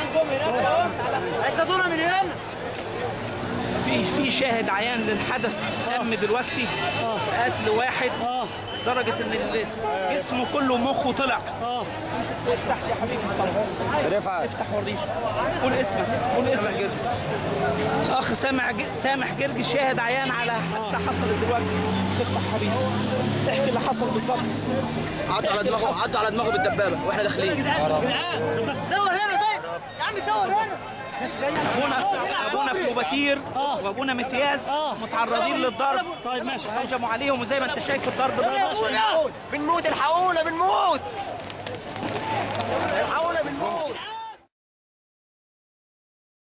هيصطادونا من هنا في في شاهد عيان للحدث تم دلوقتي قتل واحد درجة ان ال- جسمه كله مخه طلع افتح يا حبيبي رفعت افتح وريني قول اسمك قول اسمك الاخ سامع ج- سامح جرجس شاهد عيان على حادثه حصلت دلوقتي افتح حبيبي احكي اللي حصل بالظبط عدوا على دماغه عدوا على دماغه بالدبابه واحنا داخلين صور هنا طيب يا عم صور هنا ابونا ابونا كليوباتير وابونا متياز متعرضين للضرب طيب ماشي هجموا عليهم وزي ما انت شايف الضرب ضرب بنموت بنموت الحقونا بنموت الحقونا بنموت